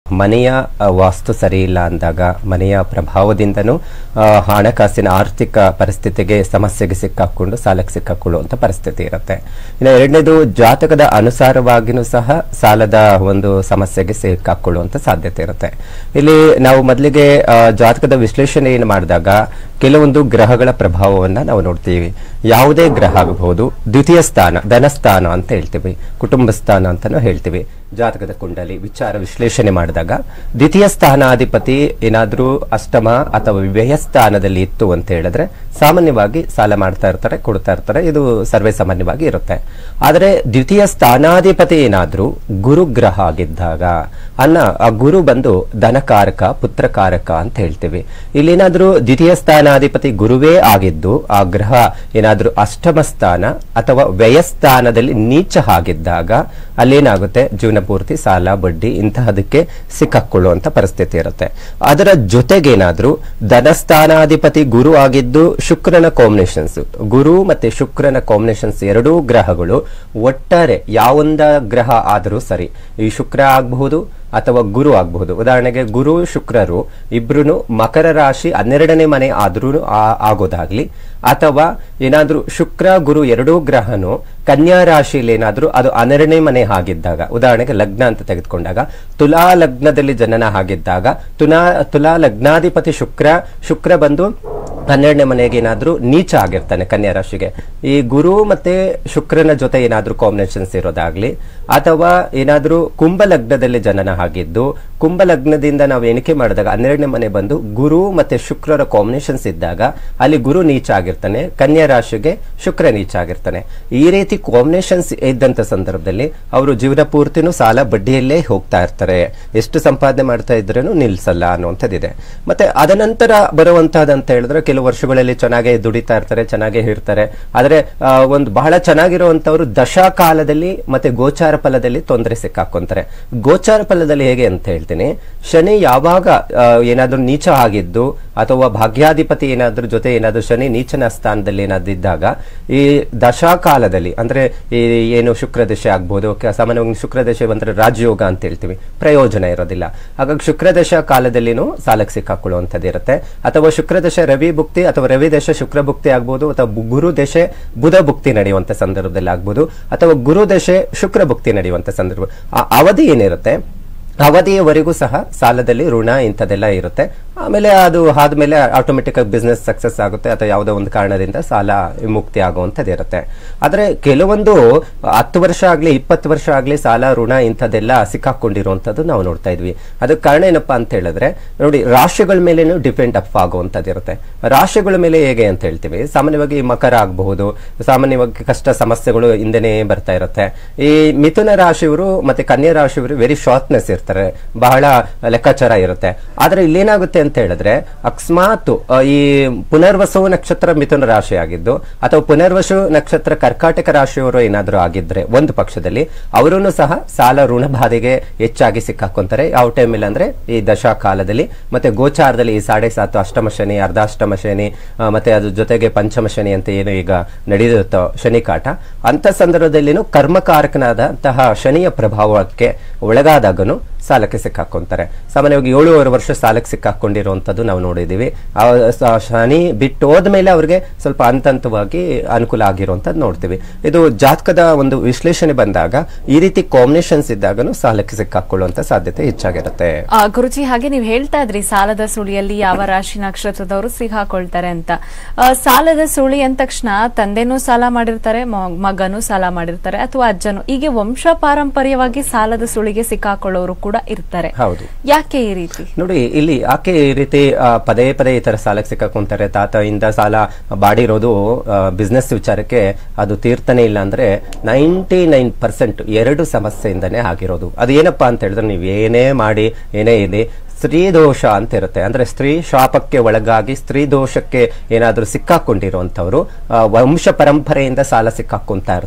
ಮನೆಯ ಆ, ವಾಸ್ತು ಸರಿ ಇಲ್ಲ ಅಂದಾಗ ಮನೆಯ ಪ್ರಭಾವದಿಂದನೂ ಆ, ಹಣಕಾಸಿನ ಆರ್ಥಿಕ ಪರಿಸ್ಥಿತಿಗೆ ಸಮಸ್ಯೆಗೆ ಸಿಕ್ಕಾಕೊಂಡು ಸಾಲಕ್ಕೆ ಸಿಕ್ಕಾಕೊಳ್ಳುವಂತ ಪರಿಸ್ಥಿತಿ ಇರುತ್ತೆ ಇನ್ನು ಎರಡನೇದು ಜಾತಕದ ಅನುಸಾರವಾಗಿನೂ ಸಹ ಸಾಲದ ಒಂದು ಸಮಸ್ಯೆಗೆ ಸಿಕ್ಕಾಕೊಳ್ಳುವಂತ ಸಾಧ್ಯತೆ ಇರುತ್ತೆ ಇಲ್ಲಿ ನಾವು ಮೊದಲಿಗೆ ಆ, ಜಾತಕದ ವಿಶ್ಲೇಷಣೆಯನ್ನು ಮಾಡಿದಾಗ ಕೆಲವೊಂದು ಗ್ರಹಗಳ ಪ್ರಭಾವವನ್ನ ನಾವು ನೋಡ್ತೀವಿ ಯಾವುದೇ ಗ್ರಹ ಆಗಬಹುದು ದ್ವಿತೀಯ ಸ್ಥಾನ ಧನಸ್ಥಾನ ಅಂತ ಹೇಳ್ತೀವಿ ಕುಟುಂಬ ಸ್ಥಾನ ಅಂತಾನು ಹೇಳ್ತೀವಿ ಜಾತಕದ ಕುಂಡಲಿ ವಿಚಾರ ವಿಶ್ಲೇಷಣೆ ಮಾಡಿದಾಗ ದ್ವಿತೀಯ ಸ್ಥಾನಾಧಿಪತಿ ಏನಾದ್ರೂ ಅಷ್ಟಮ ಅಥವಾ ವ್ಯಯ ಸ್ಥಾನದಲ್ಲಿ ಇತ್ತು ಅಂತ ಹೇಳಿದ್ರೆ ಸಾಮಾನ್ಯವಾಗಿ ಸಾಲ ಮಾಡ್ತಾ ಇರ್ತಾರೆ ಕೊಡ್ತಾ ಇರ್ತಾರೆ ಇದು ಸರ್ವೇ ಸಾಮಾನ್ಯವಾಗಿ ಇರುತ್ತೆ ಆದರೆ ದ್ವಿತೀಯ ಸ್ಥಾನಾಧಿಪತಿ ಏನಾದ್ರೂ ಗುರು ಗ್ರಹ ಆಗಿದ್ದಾಗ ಅನ್ನ ಆ ಗುರು ಬಂದು ಧನಕಾರಕ ಪುತ್ರಕಾರಕ ಅಂತ ಹೇಳ್ತೀವಿ ಇಲ್ಲೇನಾದ್ರೂ ದ್ವಿತೀಯ ಸ್ಥಾನಾಧಿಪತಿ ಗುರುವೇ ಆಗಿದ್ದು ಆ ಗ್ರಹ ಏನಾದ್ರೂ ಅಷ್ಟಮ ಸ್ಥಾನ ಅಥವಾ ವ್ಯಯಸ್ಥಾನದಲ್ಲಿ ನೀಚ ಆಗಿದ್ದಾಗ ಅಲ್ಲೇನಾಗುತ್ತೆ ಜೀವನ ಪೂರ್ತಿ ಸಾಲ ಬಡ್ಡಿ ಇಂತಹದಕ್ಕೆ ಸಿಕ್ಕಾಕೊಳ್ಳುವಂತ ಪರಿಸ್ಥಿತಿ ಇರುತ್ತೆ ಅದರ ಜೊತೆಗೇನಾದ್ರೂ ಧನಸ್ಥಾನಾಧಿಪತಿ ಗುರು ಆಗಿದ್ದು ಶುಕ್ರನ ಕಾಂಬಿನೇಷನ್ಸ್ ಗುರು ಮತ್ತೆ ಶುಕ್ರನ ಕಾಂಬಿನೇಷನ್ಸ್ ಎರಡೂ ಗ್ರಹಗಳು ಒಟ್ಟಾರೆ ಯಾವೊಂದ ಗ್ರಹ ಆದರೂ ಸರಿ ಈ ಶುಕ್ರ ಆಗಬಹುದು ಅಥವಾ ಗುರು ಆಗಬಹುದು ಉದಾಹರಣೆಗೆ ಗುರು ಶುಕ್ರರು ಇಬ್ರು ಮಕರ ರಾಶಿ ಹನ್ನೆರಡನೇ ಮನೆ ಆದ್ರೂ ಆಗೋದಾಗ್ಲಿ ಅಥವಾ ಏನಾದ್ರೂ ಶುಕ್ರ ಗುರು ಎರಡೂ ಗ್ರಹನು ಕನ್ಯಾ ರಾಶಿಯಲ್ಲಿ ಏನಾದ್ರೂ ಅದು ಹನ್ನೆರಡನೇ ಮನೆ ಆಗಿದ್ದಾಗ ಉದಾಹರಣೆಗೆ ಲಗ್ನ ಅಂತ ತೆಗೆದುಕೊಂಡಾಗ ತುಲಾ ಲಗ್ನದಲ್ಲಿ ಜನನ ಆಗಿದ್ದಾಗ ತುಲಾ ತುಲಾ ಲಗ್ನಾಧಿಪತಿ ಶುಕ್ರ ಶುಕ್ರ ಬಂದು ಹನ್ನೆರಡನೇ ಮನೆಗೆ ಏನಾದ್ರೂ ನೀಚ ಆಗಿರ್ತಾನೆ ಕನ್ಯಾ ರಾಶಿಗೆ ಈ ಗುರು ಮತ್ತೆ ಶುಕ್ರನ ಜೊತೆ ಏನಾದ್ರೂ ಕಾಂಬಿನೇಷನ್ಸ್ ಇರೋದಾಗ್ಲಿ ಅಥವಾ ಏನಾದ್ರೂ ಕುಂಭ ಲಗ್ನದಲ್ಲಿ ಜನನ ಆಗಿದ್ದು ಕುಂಭ ಲಗ್ನದಿಂದ ನಾವು ಎಣಿಕೆ ಮಾಡಿದಾಗ ಹನ್ನೆರಡನೇ ಮನೆ ಬಂದು ಗುರು ಮತ್ತೆ ಶುಕ್ರರ ಕಾಂಬಿನೇಷನ್ಸ್ ಇದ್ದಾಗ ಅಲ್ಲಿ ಗುರು ನೀಚ ಆಗಿರ್ತಾನೆ ಕನ್ಯಾ ರಾಶಿಗೆ ಶುಕ್ರ ನೀಚ ಆಗಿರ್ತಾನೆ ಈ ರೀತಿ ಕಾಂಬಿನೇಷನ್ಸ್ ಇದ್ದಂತ ಸಂದರ್ಭದಲ್ಲಿ ಅವರು ಜೀವನ ಪೂರ್ತಿನೂ ಸಾಲ ಬಡ್ಡಿಯಲ್ಲೇ ಹೋಗ್ತಾ ಇರ್ತಾರೆ ಎಷ್ಟು ಸಂಪಾದನೆ ಮಾಡ್ತಾ ಇದ್ರೇನು ನಿಲ್ಸಲ್ಲ ಅನ್ನುವಂಥದ್ದಿದೆ ಮತ್ತೆ ಅದನಂತರ ಬರುವಂತಹದಂತ ಹೇಳಿದ್ರೆ ಕೆಲವು ವರ್ಷಗಳಲ್ಲಿ ಚೆನ್ನಾಗಿ ದುಡಿತಾ ಇರ್ತಾರೆ ಚೆನ್ನಾಗೇ ಇರ್ತಾರೆ ಆದ್ರೆ ಆ, ಒಂದು ಬಹಳ ಚೆನ್ನಾಗಿರುವಂತವ್ರು ದಶಾ ಕಾಲದಲ್ಲಿ ಮತ್ತೆ ಗೋಚಾರ ಫಲದಲ್ಲಿ ತೊಂದರೆ ಸಿಕ್ಕಾಕೊಂತಾರೆ ಗೋಚಾರ ಫಲದಲ್ಲಿ ಹೇಗೆ ಅಂತ ಹೇಳ್ತೀನಿ ಶನಿ ಯಾವಾಗ ಆ, ಏನಾದ್ರೂ ನೀಚ ಆಗಿದ್ದು ಅಥವಾ ಭಾಗ್ಯಾಧಿಪತಿ ಏನಾದ್ರೂ ಜೊತೆ ಏನಾದ್ರೂ ಶನಿ ನೀಚನ ಸ್ಥಾನದಲ್ಲಿ ಏನಾದ್ರೂ ಇದ್ದಾಗ ಈ ದಶಾ ಕಾಲದಲ್ಲಿ ಅಂದ್ರೆ ಈ ಏನು ಶುಕ್ರ ದಶೆ ಆಗ್ಬೋದು ಕ- ಸಾಮಾನ್ಯವಾಗಿ ಶುಕ್ರ ದಶೆ ಬಂದ್ರೆ ರಾಜಯೋಗ ಅಂತ ಹೇಳ್ತೀವಿ ಪ್ರಯೋಜನ ಇರೋದಿಲ್ಲ ಹಾಗಾಗಿ ಶುಕ್ರ ದಶ ಕಾಲದಲ್ಲಿನೂ ಸಾಲಕ್ಕೆ ಸಿಕ್ಕಾಕೊಳ್ಳುವಂಥದ್ದು ಇರುತ್ತೆ ಅಥವಾ ಶುಕ್ರ ದಶ ರವಿ ಭುಕ್ತಿ ಅಥವಾ ರವಿ ದಶ ಶುಕ್ರ ಭುಕ್ತಿ ಆಗ್ಬೋದು ಅಥವಾ ಬು- ಗುರು ದಶೆ ಬುಧ ಭುಕ್ತಿ ನಡೆಯುವಂತ ಸಂದರ್ಭದಲ್ಲಿ ಆಗ್ಬೋದು ಅಥವಾ ಗುರು ದಶೆ ಶುಕ್ರ ಭುಕ್ತಿ ನಡೆಯುವಂತ ಸಂದರ್ಭ ಆ ಅವಧಿ ಏನಿರುತ್ತೆ ಅವಧಿಯವರೆಗೂ ಸಹ ಸಾಲದಲ್ಲಿ ಋಣ ಇಂಥದ್ದೆಲ್ಲ ಇರುತ್ತೆ ಆಮೇಲೆ ಅದು ಆದ್ಮೇಲೆ ಆಟೋಮೆಟಿಕ್ ಆಗಿ ಬಿಸ್ನೆಸ್ ಸಕ್ಸಸ್ ಆಗುತ್ತೆ ಅಥವಾ ಯಾವುದೋ ಒಂದು ಕಾರಣದಿಂದ ಸಾಲ ಮುಕ್ತಿ ಆಗುವಂಥದ್ದು ಇರುತ್ತೆ ಆದ್ರೆ ಕೆಲವೊಂದು ಹತ್ತು ವರ್ಷ ಆಗ್ಲಿ ಇಪ್ಪತ್ತು ವರ್ಷ ಆಗ್ಲಿ ಸಾಲ ಋಣ ಇಂಥದ್ದೆಲ್ಲ ಸಿಕ್ಕಾಕೊಂಡಿರುವಂಥದ್ದು ನಾವು ನೋಡ್ತಾ ಇದ್ವಿ ಅದಕ್ಕೆ ಕಾರಣ ಏನಪ್ಪಾ ಅಂತ ಹೇಳಿದ್ರೆ ನೋಡಿ ರಾಶಿಗಳ ಮೇಲೇನು ಡಿಪೆಂಡ್ ಅಪ್ ಆಗುವಂಥದ್ದು ಇರುತ್ತೆ ರಾಶಿಗಳ ಮೇಲೆ ಹೇಗೆ ಅಂತ ಹೇಳ್ತೀವಿ ಸಾಮಾನ್ಯವಾಗಿ ಮಕರ ಆಗಬಹುದು ಸಾಮಾನ್ಯವಾಗಿ ಕಷ್ಟ ಸಮಸ್ಯೆಗಳು ಹಿಂದೆನೇ ಬರ್ತಾ ಇರುತ್ತೆ ಈ ಮಿಥುನ ರಾಶಿಯವರು ಮತ್ತೆ ಕನ್ಯಾ ರಾಶಿಯವರು ವೆರಿ ಶಾರ್ಟ್ನೆಸ್ ಇರ್ತಾರೆ ಬಹಳ ಲೆಕ್ಕಾಚಾರ ಇರುತ್ತೆ ಆದ್ರೆ ಇಲ್ಲೇನಾಗುತ್ತೆ ಅಂತ ಹೇಳಿದ್ರೆ ಅಕಸ್ಮಾತ್ ಆ, ಈ ಪುನರ್ವಸು ನಕ್ಷತ್ರ ಮಿಥುನ ರಾಶಿ ಆಗಿದ್ದು ಅಥವಾ ಪುನರ್ವಸು ನಕ್ಷತ್ರ ಕರ್ಕಾಟಕ ರಾಶಿಯವರು ಏನಾದರೂ ಆಗಿದ್ರೆ ಒಂದು ಪಕ್ಷದಲ್ಲಿ ಅವರೂ ಸಹ ಸಾಲ ಋಣ ಬಾಧೆಗೆ ಹೆಚ್ಚಾಗಿ ಸಿಕ್ಕಾಕೊಂತಾರೆ ಯಾವ ಟೈಮಲ್ಲಿ ಅಂದ್ರೆ ಈ ದಶಾ ಕಾಲದಲ್ಲಿ ಮತ್ತೆ ಗೋಚಾರದಲ್ಲಿ ಈ ಸಾಡೆ ಸಾತು ಅಷ್ಟಮ ಶನಿ ಅರ್ಧಾಷ್ಟಮ ಶನಿ ಆ, ಮತ್ತೆ ಅದ್ರ ಜೊತೆಗೆ ಪಂಚಮ ಶನಿ ಅಂತ ಏನು ಈಗ ನಡೆಯುತ್ತೋ ಶನಿ ಕಾಟ ಅಂತ ಸಂದರ್ಭದಲ್ಲಿನೂ ಕರ್ಮಕಾರಕನಾದಂತಹ ಶನಿಯ ಪ್ರಭಾವಕ್ಕೆ ಒಳಗಾದಾಗನು ಸಾಲಕ್ಕೆ ಸಿಕ್ಕಾಕೊಂತಾರೆ ಸಾಮಾನ್ಯವಾಗಿ ಏಳೂವರೆ ವರ್ಷ ಸಾಲಕ್ಕೆ ಸಿಕ್ಕಾಕೊಂಡಿರುವಂತದ್ದು ನಾವು ನೋಡಿದೀವಿ ಆ ಸ- ಶನಿ ಬಿಟ್ಟು ಹೋದ್ಮೇಲೆ ಅವ್ರಿಗೆ ಸ್ವಲ್ಪ ಹಂತ ಹಂತವಾಗಿ ಅನುಕೂಲ ಆಗಿರುವಂತದ್ದು ನೋಡ್ತೀವಿ ಇದು ಜಾತಕದ ಒಂದು ವಿಶ್ಲೇಷಣೆ ಬಂದಾಗ ಈ ರೀತಿ ಕಾಂಬಿನೇಷನ್ಸ್ ಇದ್ದಾಗನು ಸಾಲಕ್ಕೆ ಸಿಕ್ಕಾಕೊಳ್ಳುವಂತ ಸಾಧ್ಯತೆ ಹೆಚ್ಚಾಗಿರುತ್ತೆ ಆ, ಗುರುಜಿ ಹಾಗೆ ನೀವು ಹೇಳ್ತಾ ಇದ್ರಿ ಸಾಲದ ಸುಳಿಯಲ್ಲಿ ಯಾವ ರಾಶಿ ನಕ್ಷತ್ರದವರು ಸಿಕ್ಕಾಕೊಳ್ತಾರೆ ಅಂತ ಆ, ಸಾಲದ ಸುಳಿ ಅಂದ ತಕ್ಷಣ ತಂದೆನೂ ಸಾಲ ಮಾಡಿರ್ತಾರೆ ಮ- ಮಗನೂ ಸಾಲ ಮಾಡಿರ್ತಾರೆ ಅಥವಾ ಅಜ್ಜನು ಹೀಗೆ ವಂಶ ಪಾರಂಪರ್ಯವಾಗಿ ಸಾಲದ ಸುಳಿಗೆ ಸಿಕ್ಕಾಕೊಳ್ಳೋರು ಕೂಡ ಇರ್ತಾರೆ ಹೌದು ಯಾಕೆ ಈ ರೀತಿ ನೋಡಿ ಇಲ್ಲಿ ಯಾಕೆ ಈ ರೀತಿ ಆ, ಪದೇ ಪದೇ ಈ ತರ ಸಾಲಕ್ಕೆ ಸಿಕ್ಕಾಕೊಂತಾರೆ ತಾತಯಿಂದ ಸಾಲ ಬಾಡಿರೋದು ಬಿಸ್ನೆಸ್ ವಿಚಾರಕ್ಕೆ ಅದು ತೀರ್ತಾನೆ ಇಲ್ಲ ಅಂದ್ರೆ ನೈಂಟಿ ನೈನ್ ಪರ್ಸೆಂಟ್ ಎರಡು ಸಮಸ್ಯೆಯಿಂದನೇ ಆಗಿರೋದು ಅದು ಏನಪ್ಪಾ ಅಂತ ಹೇಳಿದ್ರೆ ನೀವು ಏನೇ ಮಾಡಿ ಏನೇ ಇದೆ ಸ್ತ್ರೀ ದೋಷ ಅಂತ ಇರುತ್ತೆ ಅಂದ್ರೆ ಸ್ತ್ರೀ ಶಾಪಕ್ಕೆ ಒಳಗಾಗಿ ಸ್ತ್ರೀ ದೋಷಕ್ಕೆ ಏನಾದ್ರೂ ಸಿಕ್ಕಾಕೊಂಡಿರುವಂತವ್ರು ಆ, ವಂಶ ಪರಂಪರೆಯಿಂದ ಸಾಲ ಸಿಕ್ಕಾಕೊಂತಾ ಇರ್ತಾರೆ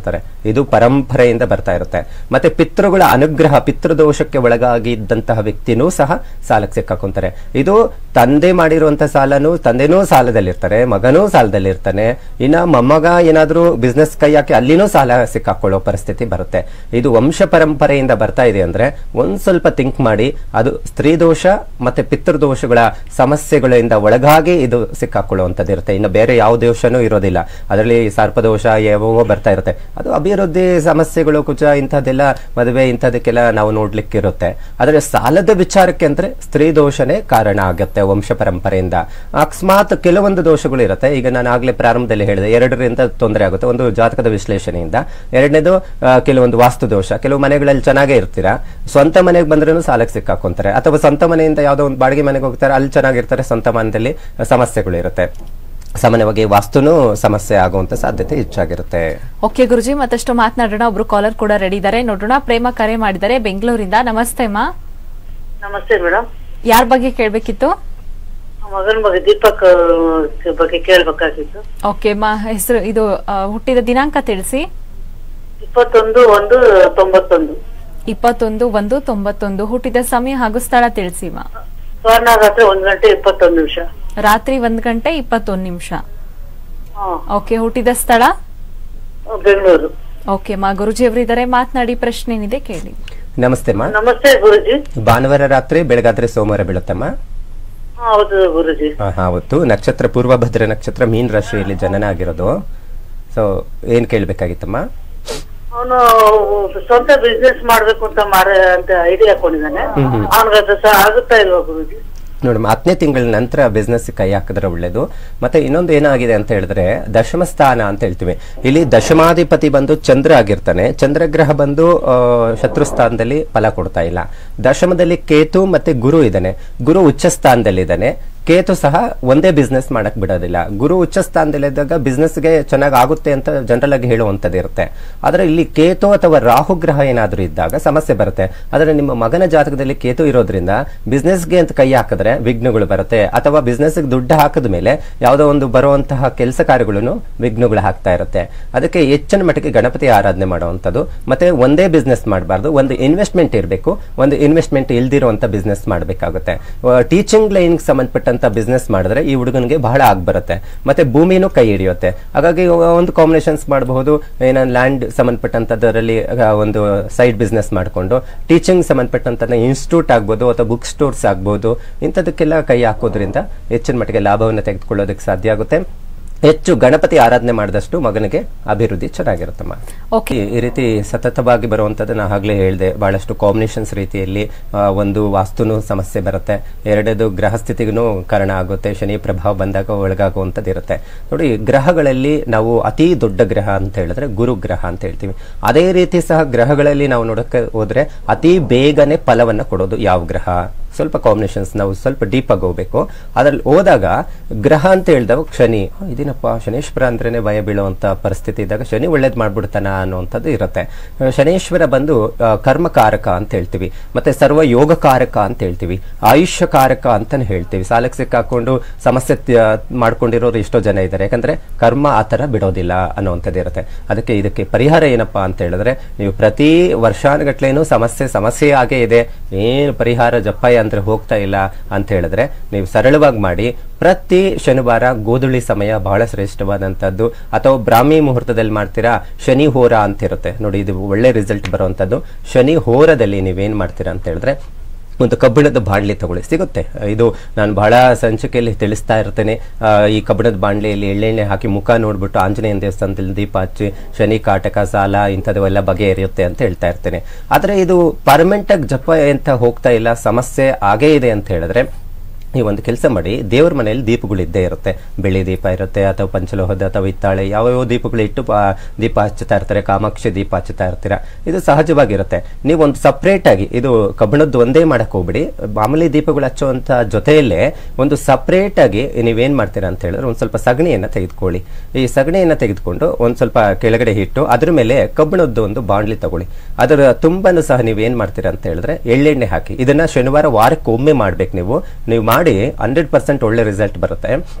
ಇದು ಪರಂಪರೆಯಿಂದ ಬರ್ತಾ ಇರುತ್ತೆ ಮತ್ತೆ ಪಿತೃಗಳ ಅನುಗ್ರಹ ಪಿತೃದೋಷಕ್ಕೆ ಒಳಗಾಗಿದ್ದಂತಹ ವ್ಯಕ್ತಿನೂ ಸಹ ಸಾಲಕ್ಕೆ ಸಿಕ್ಕಾಕೊಂತಾರೆ ಇದು ತಂದೆ ಮಾಡಿರುವಂತ ಸಾಲನು ತಂದೆನೂ ಸಾಲದಲ್ಲಿರ್ತಾರೆ ಮಗನೂ ಸಾಲದಲ್ಲಿರ್ತಾನೆ ಇನ್ನ ಮೊಮ್ಮಗ ಏನಾದ್ರೂ ಬಿಸ್ನೆಸ್ ಕೈ ಹಾಕಿ ಅಲ್ಲಿನೂ ಸಾಲ ಸಿಕ್ಕಾಕೊಳ್ಳೋ ಪರಿಸ್ಥಿತಿ ಬರುತ್ತೆ ಇದು ವಂಶ ಪರಂಪರೆಯಿಂದ ಬರ್ತಾ ಇದೆ ಅಂದ್ರೆ ಒಂದ್ ಸ್ವಲ್ಪ ಥಿಂಕ್ ಮಾಡಿ ಅದು ಸ್ತ್ರೀ ದೋಷ ಮತ್ತೆ ಪಿತೃದೋಷಗಳ ಸಮಸ್ಯೆಗಳಿಂದ ಒಳಗಾಗಿ ಇದು ಸಿಕ್ಕಾಕೊಳ್ಳುವಂಥದ್ದು ಇರುತ್ತೆ ಇನ್ನು ಬೇರೆ ಯಾವ ದೋಷನೂ ಇರೋದಿಲ್ಲ ಅದರಲ್ಲಿ ಸರ್ಪದೋಷ ಯಾವೋ ಬರ್ತಾ ಇರುತ್ತೆ ಅದು ಅಭಿವೃದ್ಧಿ ಸಮಸ್ಯೆಗಳು ಕುಚ ಇಂಥದ್ದೆಲ್ಲ ಮದುವೆ ಇಂಥದಕ್ಕೆಲ್ಲ ನಾವು ನೋಡ್ಲಿಕ್ಕೆ ಇರುತ್ತೆ ಆದರೆ ಸಾಲದ ವಿಚಾರಕ್ಕೆ ಅಂದ್ರೆ ಸ್ತ್ರೀ ದೋಷನೇ ಕಾರಣ ಆಗುತ್ತೆ ವಂಶ ಪರಂಪರೆಯಿಂದ ಅಕಸ್ಮಾತ್ ಕೆಲವೊಂದು ದೋಷಗಳು ಇರುತ್ತೆ ಈಗ ನಾನು ಆಗ್ಲೇ ಪ್ರಾರಂಭದಲ್ಲಿ ಹೇಳಿದೆ ಎರಡರಿಂದ ತೊಂದರೆ ಆಗುತ್ತೆ ಒಂದು ಜಾತಕದ ವಿಶ್ಲೇಷಣೆಯಿಂದ ಎರಡನೇದು ಆ, ಕೆಲವೊಂದು ವಾಸ್ತು ದೋಷ ಕೆಲವು ಮನೆಗಳಲ್ಲಿ ಚೆನ್ನಾಗೇ ಇರ್ತೀರಾ ಸ್ವಂತ ಮನೆಗೆ ಬಂದ್ರೂ ಸಾಲಕ್ಕೆ ಸಿಕ್ಕಾಕೊಂತಾರೆ ಅಥವಾ ಸ್ವಂತ ಮನೆಯಿಂದ ಯಾವುದೋ ಒಂದು ಬಾಡಿಗೆ ಮನೆಗೆ ಹೋಗ್ತಾರೆ ಅಲ್ಲಿ ಚೆನ್ನಾಗಿರ್ತಾರೆ ಸ್ವಂತ ಮನೆಯಲ್ಲಿ ಸಮಸ್ಯೆಗಳು ಇರುತ್ತೆ ಸಾಮಾನ್ಯವಾಗಿ ವಾಸ್ತುನೂ ಸಮಸ್ಯೆ ಆಗುವಂತ ಸಾಧ್ಯತೆ ಹೆಚ್ಚಾಗಿರುತ್ತೆ ಓಕೆ ಗುರುಜಿ ಮತ್ತಷ್ಟು ಮಾತನಾಡೋಣ ಒಬ್ರು ಕಾಲರ್ ಕೂಡ ರೆಡಿ ಇದ್ದಾರೆ ನೋಡೋಣ ಪ್ರೇಮ ಕರೆ ಮಾಡಿದ್ದಾರೆ ಬೆಂಗಳೂರಿಂದ ನಮಸ್ತೆ ಮಾ ನಮಸ್ತೆ ಮೇಡಮ್ ಯಾರ ಬಗ್ಗೆ ಕೇಳ್ಬೇಕಿತ್ತು ಮಗನ ಬಗ್ಗೆ ದೀಪಕ್ ಆ, ಬಗ್ಗೆ ಕೇಳ್ಬೇಕಾಗಿತ್ತು ಓಕೆ ಮಾ ಹೆಸರು ಇದು ಆ, ಹುಟ್ಟಿದ ದಿನಾಂಕ ತಿಳಿಸಿ ಇಪ್ಪತ್ತೊಂದು ಒಂದು ತೊಂಬತ್ತೊಂದು ಇಪ್ಪತ್ತೊಂದು ಒಂದು ತೊಂಬತ್ತೊಂದು ಹುಟ್ಟಿದ ಸಮಯ ಹಾಗೂ ಸ್ಥಳ ತಿಳಿಸಿ ಮಾ ಸ್ವರ್ಣ ರಾತ್ರಿ ಒಂದ್ ಗಂಟೆ ಇಪ್ಪತ್ತೊಂದು ನಿಮಿಷ ರಾತ್ರಿ ಒಂದ್ ಗಂಟೆ ಇಪ್ಪತ್ತೊಂದು ನಿಮಿಷ ಹಾ ಓಕೆ ಹುಟ್ಟಿದ ಸ್ಥಳ ಬೆಂಗಳೂರು ಓಕೆ ಮಾ ಗುರುಜಿ ಅವರಿದ್ದಾರೆ ಮಾತನಾಡಿ ಪ್ರಶ್ನೆ ಏನಿದೆ ಕೇಳಿ ನಮಸ್ತೆ ಮಾ ನಮಸ್ತೆ ಗುರುಜಿ ಭಾನುವಾರ ರಾತ್ರಿ ಬೆಳಗಾದ್ರೆ ಸೋಮವಾರ ಬೀಳುತ್ತಮ್ಮ ಹಾ, ಹೌದು ಗುರುಜಿ ಆ, ಅವತ್ತು ನಕ್ಷತ್ರ ಪೂರ್ವ ಭದ್ರ ನಕ್ಷತ್ರ ಮೀನ್ ರಾಶಿಯಲ್ಲಿ ಜನನ ಆಗಿರೋದು ಸೊ ಏನ್ ಕೇಳ್ಬೇಕಾಗಿತ್ತಮ್ಮ ಅವನು ಸ್ವಂತ ಬಿಸ್ನೆಸ್ ಮಾಡ್ಬೇಕು ಅಂತ ಮಾಡ ಅಂತ ಐಡಿಯಾ ಹಾಕೊಂಡಿದ್ದಾನೆ ಅವನಿಗೆ ಅದು ಸಹ ಆಗುತ್ತಾ ಇಲ್ವಾ ಗುರುಜಿ ನೋಡಮ್ಮ ಹತ್ತನೇ ತಿಂಗಳ ನಂತರ ಬಿಸ್ನೆಸ್ ಕೈ ಹಾಕಿದ್ರೆ ಒಳ್ಳೇದು ಮತ್ತೆ ಇನ್ನೊಂದು ಏನಾಗಿದೆ ಅಂತ ಹೇಳಿದ್ರೆ ದಶಮ ಸ್ಥಾನ ಅಂತ ಹೇಳ್ತೀವಿ ಇಲ್ಲಿ ದಶಮಾಧಿಪತಿ ಬಂದು ಚಂದ್ರ ಆಗಿರ್ತಾನೆ ಚಂದ್ರಗ್ರಹ ಬಂದು ಆ, ಶತ್ರು ಸ್ಥಾನದಲ್ಲಿ ಫಲ ಕೊಡ್ತಾ ಇಲ್ಲ ದಶಮದಲ್ಲಿ ಕೇತು ಮತ್ತೆ ಗುರು ಇದ್ದಾನೆ ಗುರು ಉಚ್ಚ ಸ್ಥಾನದಲ್ಲಿದ್ದಾನೆ ಕೇತು ಸಹ ಒಂದೇ ಬಿಸ್ನೆಸ್ ಮಾಡಕ್ ಬಿಡೋದಿಲ್ಲ ಗುರು ಉಚ್ಚ ಸ್ಥಾನದಲ್ಲಿದ್ದಾಗ ಬಿಸ್ನೆಸ್ಗೆ ಚೆನ್ನಾಗಿ ಆಗುತ್ತೆ ಅಂತ ಜನರಲ್ ಆಗಿ ಹೇಳುವಂಥದ್ದು ಇರುತ್ತೆ ಆದ್ರೆ ಇಲ್ಲಿ ಕೇತು ಅಥವಾ ರಾಹು ಗ್ರಹ ಏನಾದ್ರೂ ಇದ್ದಾಗ ಸಮಸ್ಯೆ ಬರುತ್ತೆ ಆದ್ರೆ ನಿಮ್ಮ ಮಗನ ಜಾತಕದಲ್ಲಿ ಕೇತು ಇರೋದ್ರಿಂದ ಬಿಸ್ನೆಸ್ಗೆ ಅಂತ ಕೈ ಹಾಕಿದ್ರೆ ವಿಘ್ನಗಳು ಬರುತ್ತೆ ಅಥವಾ ಬಿಸ್ನೆಸ್ ದುಡ್ಡು ಹಾಕಿದ ಮೇಲೆ ಯಾವುದೋ ಒಂದು ಬರುವಂತಹ ಕೆಲಸ ಕಾರ್ಯಗಳನ್ನು ವಿಘ್ನಗಳು ಹಾಕ್ತಾ ಇರುತ್ತೆ ಅದಕ್ಕೆ ಹೆಚ್ಚಿನ ಮಟ್ಟಿಗೆ ಗಣಪತಿ ಆರಾಧನೆ ಮಾಡುವಂಥದ್ದು ಮತ್ತೆ ಒಂದೇ ಬಿಸ್ನೆಸ್ ಮಾಡಬಾರ್ದು ಒಂದು ಇನ್ವೆಸ್ಟ್ಮೆಂಟ್ ಇರಬೇಕು ಒಂದು ಇನ್ವೆಸ್ಟ್ಮೆಂಟ್ ಇಲ್ದಿರುವಂತ ಬಿಸ್ನೆಸ್ ಮಾಡಬೇಕಾಗುತ್ತೆ ಟೀಚಿಂಗ್ ಲೈನ್ ಸಂಬಂಧಪಟ್ಟಂತ ಬಿಸ್ನೆಸ್ ಮಾಡಿದ್ರೆ ಈ ಹುಡುಗನಿಗೆ ಬಹಳ ಆಗ್ ಬರುತ್ತೆ ಮತ್ತೆ ಭೂಮಿನೂ ಕೈ ಹಿಡಿಯುತ್ತೆ ಹಾಗಾಗಿ ಒಂದು ಕಾಂಬಿನೇಷನ್ಸ್ ಮಾಡಬಹುದು ಏನೋ ಲ್ಯಾಂಡ್ ಸಂಬಂಧಪಟ್ಟಂತದರಲ್ಲಿ ಒಂದು ಸೈಡ್ ಬಿಸ್ನೆಸ್ ಮಾಡಿಕೊಂಡು ಟೀಚಿಂಗ್ ಸಂಬಂಧಪಟ್ಟಂತ ಇನ್ಸ್ಟಿಟ್ಯೂಟ್ ಆಗ್ಬೋದು ಅಥವಾ ಬುಕ್ ಸ್ಟೋರ್ಸ್ ಆಗ್ಬೋದು ಇಂಥದಕ್ಕೆಲ್ಲ ಕೈ ಹಾಕೋದ್ರಿಂದ ಹೆಚ್ಚಿನ ಮಟ್ಟಿಗೆ ಲಾಭವನ್ನು ತೆಗೆದುಕೊಳ್ಳೋದಕ್ಕೆ ಸಾಧ್ಯ ಆಗುತ್ತೆ ಹೆಚ್ಚು ಗಣಪತಿ ಆರಾಧನೆ ಮಾಡಿದಷ್ಟು ಮಗನಿಗೆ ಅಭಿವೃದ್ಧಿ ಚೆನ್ನಾಗಿರುತ್ತಮ್ಮ ಓಕೆ ಈ- ಈ ರೀತಿ ಸತತವಾಗಿ ಬರುವಂತದ್ದು ನಾ ಆಗ್ಲೇ ಹೇಳಿದೆ ಬಹಳಷ್ಟು ಕಾಂಬಿನೇಷನ್ಸ್ ರೀತಿಯಲ್ಲಿ ಆ, ಒಂದು ವಾಸ್ತುನು ಸಮಸ್ಯೆ ಬರುತ್ತೆ ಎರಡನೇದು ಗ್ರಹ ಸ್ಥಿತಿಗೂ ಕಾರಣ ಆಗುತ್ತೆ ಶನಿ ಪ್ರಭಾವ ಬಂದಾಗ ಒಳಗಾಗುವಂಥದ್ದು ಇರುತ್ತೆ ನೋಡಿ ಗ್ರಹಗಳಲ್ಲಿ ನಾವು ಅತಿ ದೊಡ್ಡ ಗ್ರಹ ಅಂತ ಹೇಳಿದ್ರೆ ಗುರು ಗ್ರಹ ಅಂತ ಹೇಳ್ತೀವಿ ಅದೇ ರೀತಿ ಸಹ ಗ್ರಹಗಳಲ್ಲಿ ನಾವು ನೋಡಕ್ಕೆ ಹೋದ್ರೆ ಅತಿ ಬೇಗನೆ ಫಲವನ್ನ ಕೊಡೋದು ಯಾವ ಗ್ರಹ ಸ್ವಲ್ಪ ಕಾಂಬಿನೇಷನ್ಸ್ ನಾವು ಸ್ವಲ್ಪ ಡೀಪ್ ಆಗಿ ಹೋಗ್ಬೇಕು ಅದ್ರಲ್ಲಿ ಹೋದಾಗ ಗ್ರಹ ಅಂತ ಹೇಳಿದಾಗ ಶನಿ ಆ, ಇದೇನಪ್ಪ ಶನೇಶ್ವರ ಅಂದ್ರೇನೆ ಭಯ ಬೀಳುವಂತ ಪರಿಸ್ಥಿತಿ ಇದ್ದಾಗ ಶನಿ ಒಳ್ಳೇದ್ ಮಾಡ್ಬಿಡ್ತಾನ ಅನ್ನುವಂಥದ್ದು ಇರುತ್ತೆ ಆ, ಶನೇಶ್ವರ ಬಂದು ಆ, ಕರ್ಮಕಾರಕ ಅಂತ ಹೇಳ್ತೀವಿ ಮತ್ತೆ ಸರ್ವ ಯೋಗಕಾರಕ ಅಂತ ಹೇಳ್ತೀವಿ ಆಯುಷ್ಯಕಾರಕ ಅಂತಾನೆ ಹೇಳ್ತೀವಿ ಸಾಲಕ್ಕೆ ಸಿಕ್ಕಾಕೊಂಡು ಸಮಸ್ಯೆ ತ್ಯ- ಮಾಡ್ಕೊಂಡಿರೋರು ಎಷ್ಟೋ ಜನ ಇದ್ದಾರೆ ಯಾಕಂದ್ರೆ ಕರ್ಮ ಆ ಥರ ಬಿಡೋದಿಲ್ಲ ಅನ್ನುವಂಥದ್ದು ಇರುತ್ತೆ ಅದಕ್ಕೆ ಇದಕ್ಕೆ ಪರಿಹಾರ ಏನಪ್ಪಾ ಅಂತ ಹೇಳಿದ್ರೆ ನೀವು ಪ್ರತಿ ವರ್ಷಾನುಗಟ್ಲೆನೂ ಸಮಸ್ಯೆ ಸಮಸ್ಯೆ ಆಗೇ ಇದೆ ಏನು ಪರಿಹಾರ ಜಪ್ಪ ಅಂದ್ರೆ ಹೋಗ್ತಾ ಇಲ್ಲ ಅಂತ ಹೇಳಿದ್ರೆ ನೀವು ಸರಳವಾಗಿ ಮಾಡಿ ಪ್ರತಿ ಶನಿವಾರ ಗೋಧುಳಿ ಸಮಯ ಬಹಳ ಶ್ರೇಷ್ಠವಾದಂತದ್ದು ಅಥವಾ ಬ್ರಾಹ್ಮಿ ಮುಹೂರ್ತದಲ್ಲಿ ಮಾಡ್ತೀರಾ ಶನಿ ಹೋರ ಅಂತ ಇರುತ್ತೆ ನೋಡಿ ಇದು ಒಳ್ಳೆ ರಿಸಲ್ಟ್ ಬರುವಂತದ್ದು ಶನಿ ಹೋರದಲ್ಲಿ ನೀವೇನ್ ಮಾಡ್ತೀರಾ ಅಂತ ಹೇಳಿದ್ರೆ ಒಂದು ಕಬ್ಬಿಣದ ಬಾಣ್ಲಿ ತಗೊಳ್ಳಿ ಸಿಗುತ್ತೆ ಇದು ನಾನು ಬಹಳ ಸಂಚಿಕೆಯಲ್ಲಿ ತಿಳಿಸ್ತಾ ಇರ್ತೇನೆ ಆ, ಈ ಕಬ್ಬಿಣದ ಬಾಣ್ಲಿಯಲ್ಲಿ ಎಳ್ಳೆಣ್ಣೆ ಹಾಕಿ ಮುಖ ನೋಡ್ಬಿಟ್ಟು ಆಂಜನೇಯನ ದೇವಸ್ಥಾನದಲ್ಲಿ ದೀಪ ಹಚ್ಚಿ ಶನಿ ಕಾಟಕ ಸಾಲ ಇಂಥದವೆಲ್ಲ ಬಗೆಹರಿಯುತ್ತೆ ಅಂತ ಹೇಳ್ತಾ ಇರ್ತೇನೆ ಆದ್ರೆ ಇದು ಪರ್ಮನೆಂಟ್ ಆಗಿ ಜಪ ಅಂತ ಹೋಗ್ತಾ ಇಲ್ಲ ಸಮಸ್ಯೆ ಆಗೇ ಇದೆ ಅಂತ ಹೇಳಿದ್ರೆ ನೀವು ಒಂದು ಕೆಲಸ ಮಾಡಿ ದೇವ್ರ ಮನೆಯಲ್ಲಿ ದೀಪಗಳು ಇದ್ದೇ ಇರುತ್ತೆ ಬೆಳ್ಳಿ ದೀಪ ಇರುತ್ತೆ ಅಥವಾ ಪಂಚಲೋಹದ ಅಥವಾ ಹಿತ್ತಾಳೆ ಯಾವ್ಯಾವ ದೀಪಗಳು ಇಟ್ಟು ಪಾ- ದೀಪ ಹಚ್ಚುತ್ತಾ ಇರ್ತಾರೆ ಕಾಮಾಕ್ಷಿ ದೀಪ ಹಚ್ಚುತ್ತಾ ಇರ್ತೀರಾ ಇದು ಸಹಜವಾಗಿರುತ್ತೆ ನೀವು ಒಂದು ಸಪ್ರೇಟ್ ಆಗಿ ಇದು ಕಬ್ಬಿಣದ್ದು ಒಂದೇ ಮಾಡಕ್ ಹೋಗ್ಬಿಡಿ ಮಾಮೂಲಿ ದೀಪಗಳು ಹಚ್ಚುವಂತ ಜೊತೆಯಲ್ಲೇ ಒಂದು ಸಪ್ರೇಟ್ ಆಗಿ ನೀವೇನ್ ಮಾಡ್ತೀರಾ ಅಂತ ಹೇಳಿದ್ರೆ ಒಂದು ಸ್ವಲ್ಪ ಸಗಣಿಯನ್ನ ತೆಗೆದುಕೊಳ್ಳಿ ಈ ಸಗಣಿಯನ್ನ ತೆಗೆದುಕೊಂಡು ಒಂದ್ ಸ್ವಲ್ಪ ಕೆಳಗಡೆ ಇಟ್ಟು ಅದ್ರ ಮೇಲೆ ಕಬ್ಬಿಣದ್ದು ಒಂದು ಬಾಂಡ್ಲಿ ತಗೊಳ್ಳಿ ಅದರ ತುಂಬಾನು ಸಹ ನೀವು ಏನ್ ಮಾಡ್ತೀರಾ ಅಂತ ಹೇಳಿದ್ರೆ ಎಳ್ಳೆಣ್ಣೆ ಹಾಕಿ ಇದನ್ನ ಶನಿವಾರ ವಾರಕ್ಕೆ ಒಮ್ಮೆ ಮಾಡ್ಬೇಕು ನೀವು ನೀವು ಮಾಡಿ ಹಂಡ್ರೆಡ್ ಪರ್ಸೆಂಟ್ ಒಳ್ಳೆ ರಿಸಲ್ಟ್ ಬರುತ್ತೆ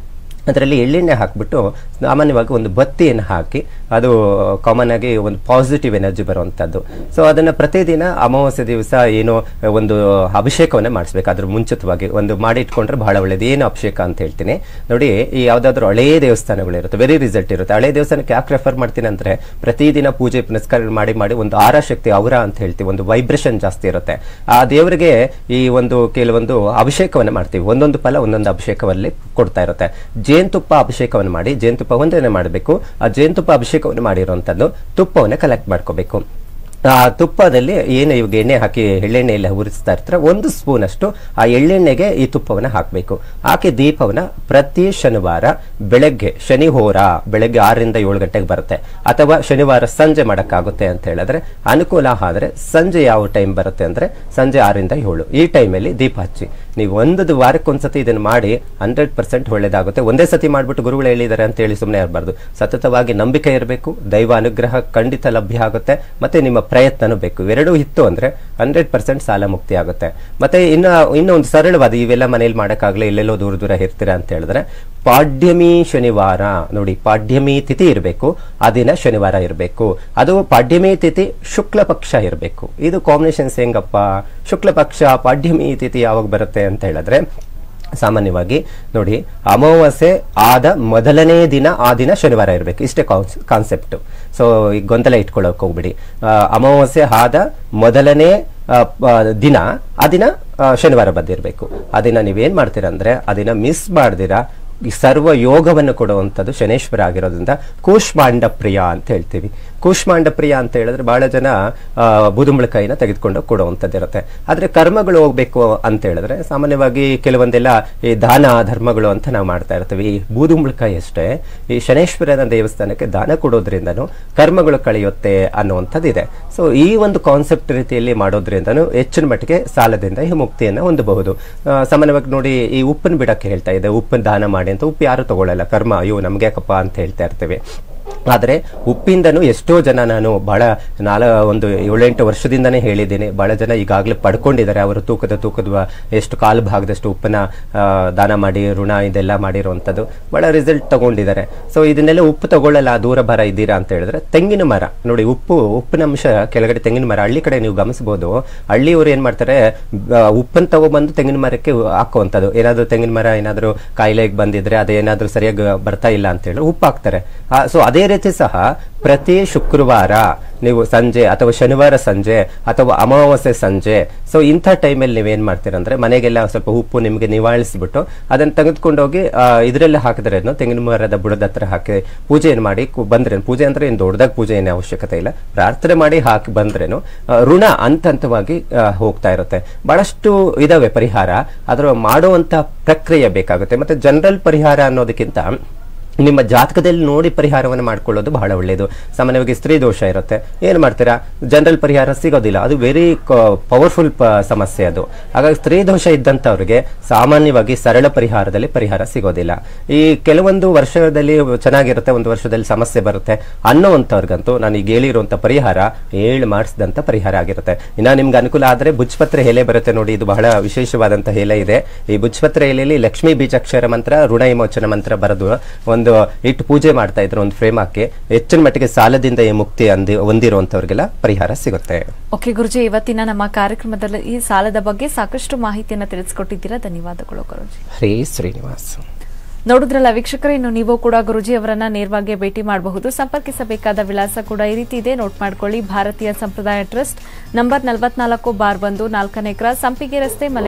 ಅದರಲ್ಲಿ ಎಳ್ಳೆಣ್ಣೆ ಹಾಕ್ಬಿಟ್ಟು ಸಾಮಾನ್ಯವಾಗಿ ಒಂದು ಬತ್ತಿಯನ್ನು ಹಾಕಿ ಅದು ಕಾಮನ್ ಆಗಿ ಒಂದು ಪಾಸಿಟಿವ್ ಎನರ್ಜಿ ಬರುವಂಥದ್ದು ಸೊ ಅದನ್ನು ಪ್ರತಿದಿನ ಅಮಾವಾಸ್ಯೆ ದಿವಸ ಏನೋ ಒಂದು ಅಭಿಷೇಕವನ್ನ ಮಾಡಿಸ್ಬೇಕು ಅದ್ರ ಮುಂಚಿತವಾಗಿ ಒಂದು ಮಾಡಿ ಇಟ್ಕೊಂಡ್ರೆ ಬಹಳ ಒಳ್ಳೇದು ಏನು ಅಭಿಷೇಕ ಅಂತ ಹೇಳ್ತೀನಿ ನೋಡಿ ಈ ಯಾವ್ದಾದ್ರು ಹಳೇ ದೇವಸ್ಥಾನಗಳು ಇರುತ್ತೆ ವೆರಿ ರಿಸಲ್ಟ್ ಇರುತ್ತೆ ಹಳೆ ದೇವಸ್ಥಾನಕ್ಕೆ ಯಾಕೆ ರೆಫರ್ ಮಾಡ್ತೀನಿ ಅಂದ್ರೆ ಪ್ರತಿದಿನ ಪೂಜೆ ಪುನಸ್ಕಾರ ಮಾಡಿ ಮಾಡಿ ಒಂದು ಆರ ಶಕ್ತಿ ಅವರ ಅಂತ ಹೇಳ್ತೀವಿ ಒಂದು ವೈಬ್ರೇಷನ್ ಜಾಸ್ತಿ ಇರುತ್ತೆ ಆ ದೇವರಿಗೆ ಈ ಒಂದು ಕೆಲವೊಂದು ಅಭಿಷೇಕವನ್ನು ಮಾಡ್ತೀವಿ ಒಂದೊಂದು ಫಲ ಒಂದೊಂದು ಅಭಿಷೇಕದಲ್ಲಿ ಕೊಡ್ತಾ ಇರುತ್ತೆ ಜೇನುತುಪ್ಪ ಅಭಿಷೇಕವನ್ನು ಮಾಡಿ ಜೇನುತುಪ್ಪ ಒಂದೇನೆ ಮಾಡಬೇಕು ಆ ಜೇನುತುಪ್ಪ ಅಭಿಷೇಕವನ್ನು ಮಾಡಿರುವಂಥದ್ದು ತುಪ್ಪವನ್ನು ಕಲೆಕ್ಟ್ ಮಾಡ್ಕೋಬೇಕು ಆ ತುಪ್ಪದಲ್ಲಿ ಏನು ಇವಾಗ ಎಣ್ಣೆ ಹಾಕಿ ಎಳ್ಳೆಣ್ಣೆ ಎಲ್ಲ ಉರಿಸ್ತಾ ಇರ್ತಾರೆ ಒಂದು ಸ್ಪೂನ್ ಅಷ್ಟು ಆ ಎಳ್ಳೆಣ್ಣೆಗೆ ಈ ತುಪ್ಪವನ್ನು ಹಾಕಬೇಕು ಹಾಕಿ ದೀಪವನ್ನ ಪ್ರತಿ ಶನಿವಾರ ಬೆಳಗ್ಗೆ ಶನಿ ಹೋರ ಬೆಳಗ್ಗೆ ಆರರಿಂದ ಏಳು ಗಂಟೆಗೆ ಬರುತ್ತೆ ಅಥವಾ ಶನಿವಾರ ಸಂಜೆ ಮಾಡೋಕ್ಕಾಗುತ್ತೆ ಅಂತ ಹೇಳಿದ್ರೆ ಅನುಕೂಲ ಆದ್ರೆ ಸಂಜೆ ಯಾವ ಟೈಮ್ ಬರುತ್ತೆ ಅಂದ್ರೆ ಸಂಜೆ ಆರರಿಂದ ಏಳು ಈ ಟೈಮಲ್ಲಿ ದೀಪ ಹಚ್ಚಿ ನೀವು ಒಂದು ವಾರಕ್ಕೊಂದ್ಸತಿ ಇದನ್ನು ಮಾಡಿ ಹಂಡ್ರೆಡ್ ಪರ್ಸೆಂಟ್ ಒಳ್ಳೇದಾಗುತ್ತೆ ಒಂದೇ ಸತಿ ಮಾಡ್ಬಿಟ್ಟು ಗುರುಗಳು ಹೇಳಿದ್ದಾರೆ ಅಂತ ಹೇಳಿ ಸುಮ್ಮನೆ ಇರಬಾರ್ದು ಸತತವಾಗಿ ನಂಬಿಕೆ ಇರಬೇಕು ದೈವ ಅನುಗ್ರಹ ಖಂಡಿತ ಲಭ್ಯ ಆಗುತ್ತೆ ಮತ್ತೆ ನಿಮ್ಮ ಪ್ರಯತ್ನನೂ ಬೇಕು ಇವೆರಡೂ ಇತ್ತು ಅಂದ್ರೆ ಹಂಡ್ರೆಡ್ ಪರ್ಸೆಂಟ್ ಸಾಲ ಮುಕ್ತಿ ಆಗುತ್ತೆ ಮತ್ತೆ ಇನ್ನ ಇನ್ನು ಒಂದು ಸರಳವಾದ ಇವೆಲ್ಲ ಮನೇಲಿ ಮಾಡೋಕ್ಕಾಗಲಿ ಎಲ್ಲೆಲ್ಲೋ ದೂರ ದೂರ ಇರ್ತೀರಾ ಅಂತ ಹೇಳಿದ್ರೆ ಪಾಡ್ಯಮಿ ಶನಿವಾರ ನೋಡಿ ಪಾಡ್ಯಮಿ ತಿಥಿ ಇರಬೇಕು ಆ ದಿನ ಶನಿವಾರ ಇರಬೇಕು ಅದು ಪಾಡ್ಯಮಿ ತಿಥಿ ಶುಕ್ಲ ಪಕ್ಷ ಇರಬೇಕು ಇದು ಕಾಂಬಿನೇಷನ್ಸ್ ಹೆಂಗಪ್ಪ ಶುಕ್ಲ ಪಕ್ಷ ಪಾಡ್ಯಮಿ ತಿಥಿ ಯಾವಾಗ ಬರುತ್ತೆ ಅಂತ ಹೇಳಿದ್ರೆ ಸಾಮಾನ್ಯವಾಗಿ ನೋಡಿ ಅಮಾವಾಸ್ಯೆ ಆದ ಮೊದಲನೇ ದಿನ ಆ ದಿನ ಶನಿವಾರ ಇರಬೇಕು ಇಷ್ಟೇ ಕಾನ್ಸೆಪ್ಟ್ ಸೊ ಈಗ ಗೊಂದಲ ಇಟ್ಕೊಳ್ಳೋಕೆ ಹೋಗ್ಬಿಡಿ ಆ, ಅಮಾವಾಸ್ಯೆ ಆದ ಮೊದಲನೇ ಆ, ಪ- ದಿನ ಆ ದಿನ ಆ, ಶನಿವಾರ ಬಂದಿರಬೇಕು ಆ ದಿನ ನೀವೇನ್ ಮಾಡ್ತೀರಾ ಅಂದ್ರೆ ಆ ದಿನ ಮಿಸ್ ಮಾಡ್ದಿರಾ ಈ ಸರ್ವ ಯೋಗವನ್ನು ಕೊಡುವಂಥದ್ದು ಶನೇಶ್ವರ ಆಗಿರೋದ್ರಿಂದ ಕೂಷ್ಮಾಂಡ ಪ್ರಿಯ ಅಂತ ಹೇಳ್ತೀವಿ ಕೂಷ್ಮಾಂಡ ಪ್ರಿಯ ಅಂತ ಹೇಳಿದ್ರೆ ಬಹಳ ಜನ ಆ, ಬೂದುಂಬಳಕಾಯಿನ ತೆಗೆದುಕೊಂಡು ಕೊಡುವಂಥದ್ದು ಇರುತ್ತೆ ಆದ್ರೆ ಕರ್ಮಗಳು ಹೋಗ್ಬೇಕು ಅಂತ ಹೇಳಿದ್ರೆ ಸಾಮಾನ್ಯವಾಗಿ ಕೆಲವೊಂದೆಲ್ಲ ಈ ದಾನ ಧರ್ಮಗಳು ಅಂತ ನಾವು ಮಾಡ್ತಾ ಇರ್ತೀವಿ ಈ ಬೂದುಂಬಳಕಾಯಿ ಅಷ್ಟೇ ಈ ಶನೇಶ್ವರನ ದೇವಸ್ಥಾನಕ್ಕೆ ದಾನ ಕೊಡೋದ್ರಿಂದನೂ ಕರ್ಮಗಳು ಕಳೆಯುತ್ತೆ ಅನ್ನುವಂಥದ್ದು ಇದೆ ಸೊ ಈ ಒಂದು ಕಾನ್ಸೆಪ್ಟ್ ರೀತಿಯಲ್ಲಿ ಮಾಡೋದ್ರಿಂದನೂ ಹೆಚ್ಚಿನ ಮಟ್ಟಿಗೆ ಸಾಲದಿಂದ ಈ ಮುಕ್ತಿಯನ್ನು ಹೊಂದಬಹುದು ಆ, ಸಾಮಾನ್ಯವಾಗಿ ನೋಡಿ ಈ ಉಪ್ಪನ್ನು ಬಿಡಕ್ಕೆ ಹೇಳ್ತಾ ಇದೆ ಉಪ್ಪನ್ನು ದಾನ ಮಾಡಿ ಅಂತ ಉಪ್ಪು ಯಾರು ತಗೊಳ್ಳಲ್ಲ ಕರ್ಮ ಅಯ್ಯೋ ನಮ್ಗೆ ಯಾಕಪ್ಪ ಅಂತ ಹೇಳ್ತಾ ಇರ್ತೀವಿ ಆದರೆ ಉಪ್ಪಿಂದನೂ ಎಷ್ಟೋ ಜನ ನಾನು ಬಹಳ ನಾಲ ಒಂದು ಏಳೆಂಟು ವರ್ಷದಿಂದನೇ ಹೇಳಿದ್ದೀನಿ ಬಹಳ ಜನ ಈಗಾಗಲೇ ಪಡ್ಕೊಂಡಿದ್ದಾರೆ ಅವರು ತೂಕದ ತೂಕದ ವ- ಎಷ್ಟು ಕಾಲು ಭಾಗದಷ್ಟು ಉಪ್ಪನ್ನ ಆ, ದಾನ ಮಾಡಿ ಋಣ ಇದೆಲ್ಲ ಮಾಡಿರುವಂಥದ್ದು ಬಹಳ ರಿಸಲ್ಟ್ ತಗೊಂಡಿದ್ದಾರೆ ಸೊ ಇದನ್ನೆಲ್ಲ ಉಪ್ಪು ತಗೊಳ್ಳಲ್ಲ ದೂರ ಬರ ಇದ್ದೀರಾ ಅಂತ ಹೇಳಿದ್ರೆ ತೆಂಗಿನ ಮರ ನೋಡಿ ಉಪ್ಪು ಉಪ್ಪಿನ ಅಂಶ ಕೆಳಗಡೆ ತೆಂಗಿನ ಮರ ಹಳ್ಳಿ ಕಡೆ ನೀವು ಗಮನಿಸಬಹುದು ಹಳ್ಳಿಯವರು ಏನ್ ಮಾಡ್ತಾರೆ ಆ, ಉಪ್ಪನ್ನು ತಗೊಬಂದು ತೆಂಗಿನ ಮರಕ್ಕೆ ಹಾಕುವಂಥದ್ದು ಏನಾದರೂ ತೆಂಗಿನ ಮರ ಏನಾದರೂ ಕಾಯಿಲೆಗೆ ಬಂದಿದ್ರೆ ಅದೇನಾದರೂ ಸರಿಯಾಗಿ ಬರ್ತಾ ಇಲ್ಲ ಅಂತ ಹೇಳಿ ಉಪ್ಪು ಹಾಕ್ತಾರೆ ಸೊ ಅದೇ ರೀತಿ ಸಹ ಪ್ರತಿ ಶುಕ್ರವಾರ ನೀವು ಸಂಜೆ ಅಥವಾ ಶನಿವಾರ ಸಂಜೆ ಅಥವಾ ಅಮಾವಾಸ್ಯೆ ಸಂಜೆ ಸೊ ಇಂಥ ಟೈಮಲ್ಲಿ ನೀವೇನ್ ಮಾಡ್ತೀರಂದ್ರೆ ಮನೆಗೆಲ್ಲ ಸ್ವಲ್ಪ ಉಪ್ಪು ನಿಮಗೆ ನಿವಾಳಿಸ್ಬಿಟ್ಟು ಅದನ್ನ ತೆಗೆದುಕೊಂಡೋಗಿ ಇದರಲ್ಲಿ ಹಾಕಿದ್ರೆ ತೆಂಗಿನ ಮರದ ಬುಡದ ಹತ್ರ ಹಾಕಿ ಪೂಜೆಯನ್ನು ಮಾಡಿ ಕು- ಬಂದ್ರೆ ಪೂಜೆ ಅಂದ್ರೆ ಏನು ದೊಡ್ಡದಾಗಿ ಪೂಜೆ ಏನು ಅವಶ್ಯಕತೆ ಇಲ್ಲ ಪ್ರಾರ್ಥನೆ ಮಾಡಿ ಹಾಕಿ ಬಂದ್ರೇನು ಆ, ಋಣ ಹಂತ ಹಂತವಾಗಿ ಆ, ಹೋಗ್ತಾ ಇರುತ್ತೆ ಬಹಳಷ್ಟು ಇದಾವೆ ಪರಿಹಾರ ಅದರ ಮಾಡುವಂತ ಪ್ರಕ್ರಿಯೆ ಬೇಕಾಗುತ್ತೆ ಮತ್ತೆ ಜನರಲ್ ಪರಿಹಾರ ಅನ್ನೋದಕ್ಕಿಂತ ನಿಮ್ಮ ಜಾತಕದಲ್ಲಿ ನೋಡಿ ಪರಿಹಾರವನ್ನು ಮಾಡ್ಕೊಳ್ಳೋದು ಬಹಳ ಒಳ್ಳೆಯದು ಸಾಮಾನ್ಯವಾಗಿ ಸ್ತ್ರೀ ದೋಷ ಇರುತ್ತೆ ಏನು ಮಾಡ್ತೀರಾ ಜನರಲ್ ಪರಿಹಾರ ಸಿಗೋದಿಲ್ಲ ಅದು ವೆರಿ ಪವರ್ಫುಲ್ ಸಮಸ್ಯೆ ಅದು ಹಾಗಾಗಿ ಸ್ತ್ರೀ ದೋಷ ಇದ್ದಂಥವ್ರಿಗೆ ಸಾಮಾನ್ಯವಾಗಿ ಸರಳ ಪರಿಹಾರದಲ್ಲಿ ಪರಿಹಾರ ಸಿಗೋದಿಲ್ಲ ಈ ಕೆಲವೊಂದು ವರ್ಷದಲ್ಲಿ ಚೆನ್ನಾಗಿರುತ್ತೆ ಒಂದು ವರ್ಷದಲ್ಲಿ ಸಮಸ್ಯೆ ಬರುತ್ತೆ ಅನ್ನೋವಂಥವ್ರಿಗಂತೂ ನಾನು ಈಗ ಹೇಳಿರುವಂಥ ಪರಿಹಾರ ಏಳು ಮಾಡಿಸಿದಂಥ ಪರಿಹಾರ ಆಗಿರುತ್ತೆ ಇನ್ನ ನಿಮ್ಗೆ ಅನುಕೂಲ ಆದರೆ ಬುಜ್ಪತ್ರೆ ಎಲೆ ಬರುತ್ತೆ ನೋಡಿ ಇದು ಬಹಳ ವಿಶೇಷವಾದಂಥ ಎಲೆ ಇದೆ ಈ ಬುಜ್ಪತ್ರೆ ಎಲೆಯಲ್ಲಿ ಲಕ್ಷ್ಮೀ ಬೀಜಾಕ್ಷರ ಮಂತ್ರ ಋಣ ವಿಮೋಚನ ಮಂತ್ರ ಬರೆದು ಒಂದು ಇಟ್ಟು ಪೂಜೆ ಮಾಡ್ತಾ ಇದ್ರು ಒಂದು ಫ್ರೇಮ್ ಹಾಕಿ ಹೆಚ್ಚಿನ ಮಟ್ಟಿಗೆ ಸಾಲದಿಂದ ಈ ಮುಕ್ತಿ ಅಂದಿ ಹೊಂದಿರುವಂತವ್ರಿಗೆಲ್ಲ ಪರಿಹಾರ ಸಿಗುತ್ತೆ ಓಕೆ ಗುರುಜಿ ಇವತ್ತಿನ ನಮ್ಮ ಕಾರ್ಯಕ್ರಮದಲ್ಲಿ ಈ ಸಾಲದ ಬಗ್ಗೆ ಸಾಕಷ್ಟು ಮಾಹಿತಿಯನ್ನ ತಿಳಿಸ್ಕೊಟ್ಟಿದ್ದೀರಾ ಧನ್ಯವಾದಗಳು ಗುರುಜಿ ಹರೇ ಶ್ರೀನಿವಾಸ್ ನೋಡಿದ್ರಲ್ಲ ವೀಕ್ಷಕರೇ ಇನ್ನು ನೀವು ಕೂಡ ಗುರುಜಿ ಅವರನ್ನ ನೇರವಾಗಿ ಭೇಟಿ ಮಾಡಬಹುದು ಸಂಪರ್ಕಿಸಬೇಕಾದ ವಿಳಾಸ ಕೂಡ ಈ ರೀತಿ ಇದೆ ನೋಟ್ ಮಾಡ್ಕೊಳ್ಳಿ ಭಾರತೀಯ ಸಂಪ್ರದಾಯ ಟ್ರಸ್ಟ್ ನಂಬರ್ ನಲವತ್ನಾಲ್ಕು ಬಾರ್ ಒಂದು ನಾಲ್ಕನೇ ಕ್ರಾಸ್ ಸಂಪಿಗೆ ರಸ್ತೆ ಮಲೆ